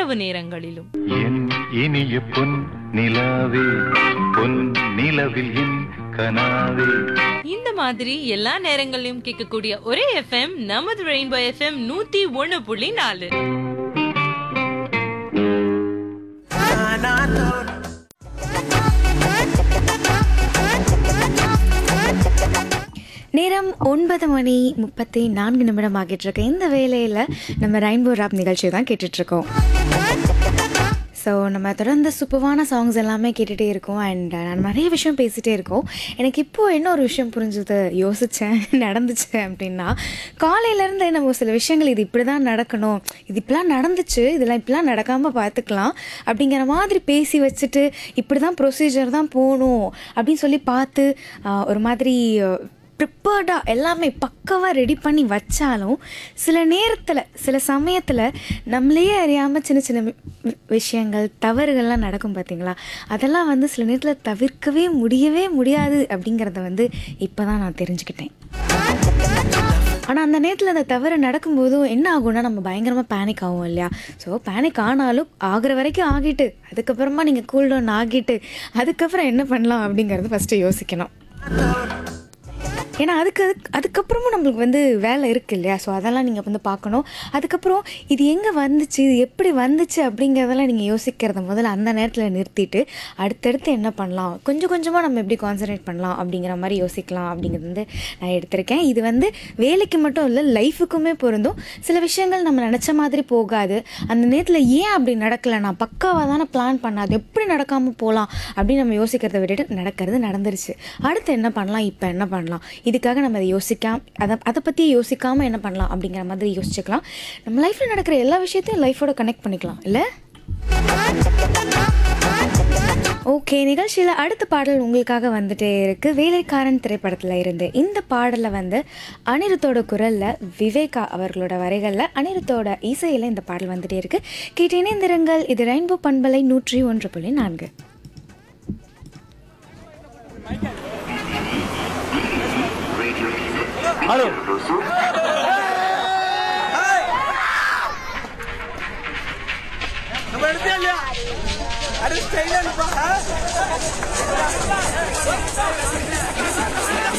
இரவு நேரங்களிலும் என் இனிய பொன் நிலாவே பொன் நிலவில் என் கனாவே இந்த மாதிரி எல்லா நேரங்களிலும் கேட்கக்கூடிய ஒரே எஃப்எம் நமது ரெயின்போ எஃப்எம் நூத்தி ஒண்ணு புள்ளி நாலு நேரம் ஒன்பது மணி முப்பத்தி நான்கு நிமிடம் ஆகிட்டு இருக்கு இந்த வேலையில் நம்ம ரெயின்போ ராப் நிகழ்ச்சி தான் கேட்டுட்ருக்கோம் ஸோ நம்ம தொடர்ந்து சூப்பரான சாங்ஸ் எல்லாமே கேட்டுகிட்டே இருக்கோம் அண்ட் நான் நிறைய விஷயம் பேசிகிட்டே இருக்கோம் எனக்கு இப்போது என்ன ஒரு விஷயம் புரிஞ்சுது யோசித்தேன் நடந்துச்சு அப்படின்னா காலையிலேருந்து நம்ம சில விஷயங்கள் இது இப்படி தான் நடக்கணும் இது இப்படிலாம் நடந்துச்சு இதெல்லாம் இப்படிலாம் நடக்காமல் பார்த்துக்கலாம் அப்படிங்கிற மாதிரி பேசி வச்சுட்டு இப்படி தான் ப்ரொசீஜர் தான் போகணும் அப்படின்னு சொல்லி பார்த்து ஆஹ், ஒரு மாதிரி ப்ரிப்பேர்டாக எல்லாமே பக்காவாக ரெடி பண்ணி வச்சாலும் சில நேரத்தில் சில சமயத்தில் நம்மளே அறியாமல் சின்ன சின்ன வி- வி- விஷயங்கள் தவறுகள்லாம் நடக்கும் பார்த்தீங்களா அதெல்லாம் வந்து சில நேரத்தில் தவிர்க்கவே முடியவே முடியாது அப்படிங்கிறத வந்து இப்போ தான் நான் தெரிஞ்சுக்கிட்டேன் ஆனால் அந்த நேரத்தில் அந்த தவறு நடக்கும்போதும் என்ன ஆகும்னா நம்ம பயங்கரமாக பேனிக் ஆகும் இல்லையா ஸோ பேனிக் ஆனாலும் ஆகுற வரைக்கும் ஆகிட்டு அதுக்கப்புறமா நீங்கள் கூல் டவுன் ஆகிட்டு அதுக்கப்புறம் என்ன பண்ணலாம் அப்படிங்கிறது ஃபஸ்ட்டு யோசிக்கணும் ஏன்னா அதுக்கு அதுக்கு அதுக்கப்புறமும் நம்மளுக்கு வந்து வேலை இருக்குது இல்லையா ஸோ அதெல்லாம் நீங்கள் வந்து பார்க்கணும் அதுக்கப்புறம் இது எங்கே வந்துச்சு இது எப்படி வந்துச்சு அப்படிங்கிறதெல்லாம் நீங்கள் யோசிக்கிறத முதல்ல அந்த நேரத்தில் நிறுத்திட்டு அடுத்தடுத்து என்ன பண்ணலாம் கொஞ்சம் கொஞ்சமாக நம்ம எப்படி கான்சன்ட்ரேட் பண்ணலாம் அப்படிங்கிற மாதிரி யோசிக்கலாம் அப்படிங்கிறது வந்து நான் எடுத்திருக்கேன் இது வந்து வேலைக்கு மட்டும் இல்லை லைஃபுக்குமே பொருந்தும் சில விஷயங்கள் நம்ம நினச்ச மாதிரி போகாது அந்த நேரத்தில் ஏன் அப்படி நடக்கலை நான் பக்காவாக தானே பிளான் பண்ண அது எப்படி நடக்காமல் போகலாம் அப்படின்னு நம்ம யோசிக்கிறத விட்டுட்டு நடக்கிறது நடந்துருச்சு அடுத்து என்ன பண்ணலாம் இப்போ என்ன பண்ணலாம் இதுக்காக நம்ம அதை யோசிக்காம அதை அதை பற்றி யோசிக்காமல் என்ன பண்ணலாம் அப்படிங்கிற மாதிரி யோசிச்சுக்கலாம் நம்ம லைஃப்பில் நடக்கிற எல்லா விஷயத்தையும் லைஃபோட கனெக்ட் பண்ணிக்கலாம் இல்லை ஓகே நிகழ்ச்சியில் அடுத்த பாடல் உங்களுக்காக வந்துட்டே இருக்கு வேலைக்காரன் திரைப்படத்தில் இருந்து இந்த பாடலை வந்து அனிருத்தோட குரலில் விவேகா அவர்களோட வரிகளில் அனிருத்தோட இசையில் இந்த பாடல் வந்துட்டே இருக்கு கேட்டு இணைந்திருங்கள் இது ரெயின்போ பண்பலை நூற்றி ஒன்று புள்ளி நான்கு ஹலோ நம்ம எடுத்தே இல்லையா அடிச்சு செய்யலப்பா